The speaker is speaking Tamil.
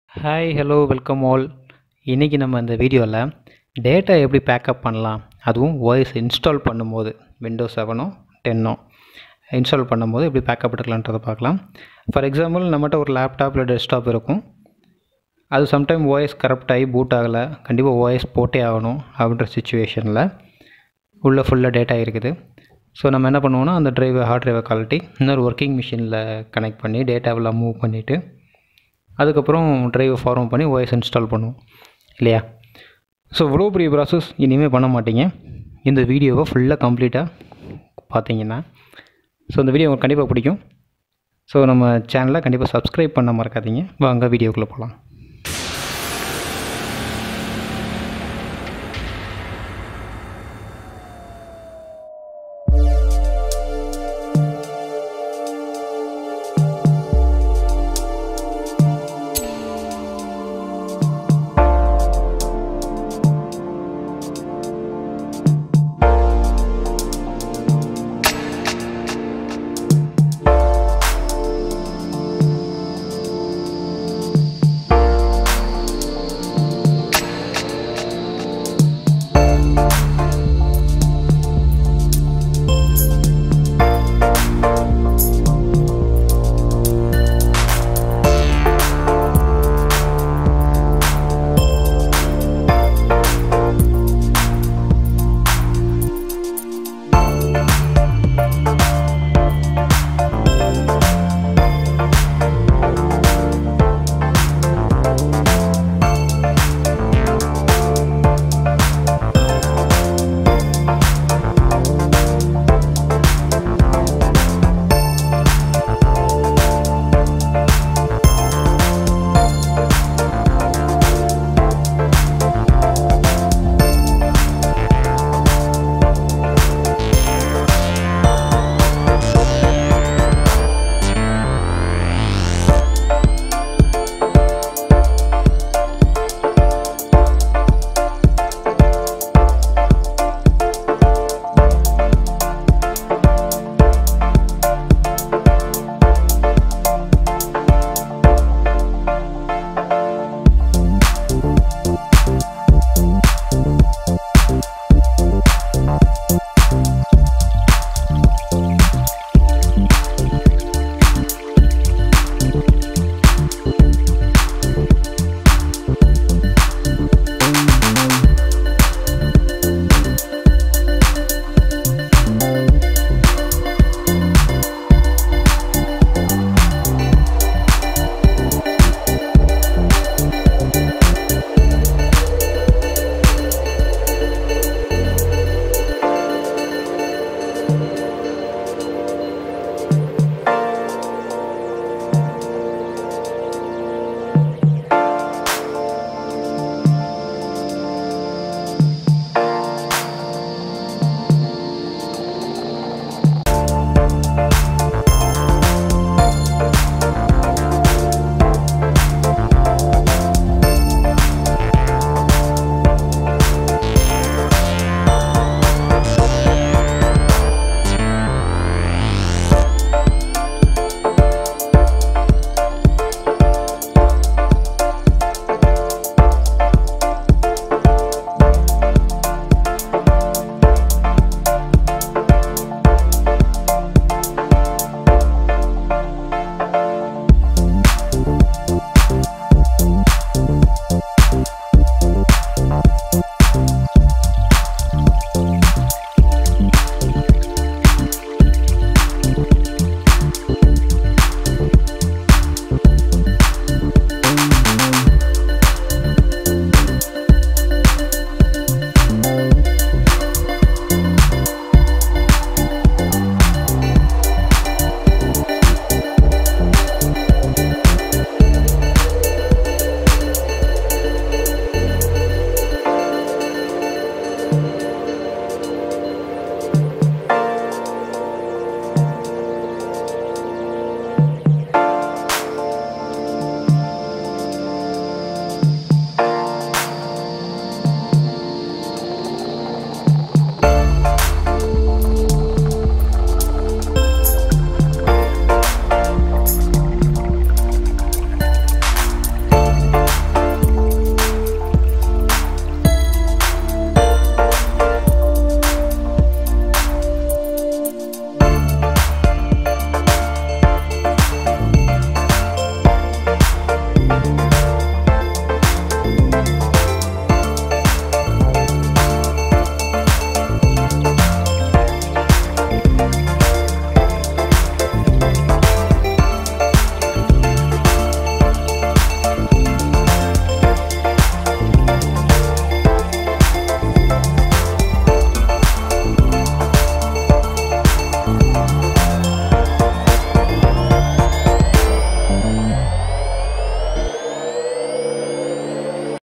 ஹாய் ஹலோ வெல்கம் ஆல் இன்றைக்கி நம்ம இந்த வீடியோவில் டேட்டா எப்படி பேக்கப் பண்ணலாம் அதுவும் வாய்ஸ் இன்ஸ்டால் பண்ணும்போது விண்டோஸ் செவனோ டென்னோ இன்ஸ்டால் பண்ணும்போது எப்படி பேக்கப் எடுக்கலான்றதை பார்க்கலாம் ஃபார் எக்ஸாம்பிள் நம்மகிட்ட ஒரு லேப்டாப் இல்லை டெஸ்க்டாப் இருக்கும் அது சம்டைம் ஓஎஸ் கரப்ட் ஆகி பூட் ஆகலை கண்டிப்பாக ஓஎஸ் போட்டே ஆகணும் அப்படின்ற சுச்சுவேஷனில் உள்ள ஃபுல்லாக டேட்டா இருக்குது ஸோ நம்ம என்ன பண்ணுவோம்னா அந்த டிரைவை ஹார்ட் டிரைவை கழட்டி இன்னொரு ஒர்க்கிங் மிஷினில் கனெக்ட் பண்ணி டேட்டாவெல்லாம் மூவ் பண்ணிவிட்டு அதுக்கப்புறம் டிரைவை ஃபார்ம் பண்ணி ஓஎஸ் இன்ஸ்டால் பண்ணுவோம் இல்லையா ஸோ இவ்வளோ பெரிய ப்ராசஸ் இனிமேல் பண்ண மாட்டீங்க இந்த வீடியோவை ஃபுல்லாக கம்ப்ளீட்டாக பார்த்தீங்கன்னா ஸோ இந்த வீடியோ உங்களுக்கு கண்டிப்பாக பிடிக்கும் ஸோ நம்ம சேனலை கண்டிப்பாக சப்ஸ்கிரைப் பண்ண மறக்காதீங்க வாங்க வீடியோக்குள்ளே போகலாம்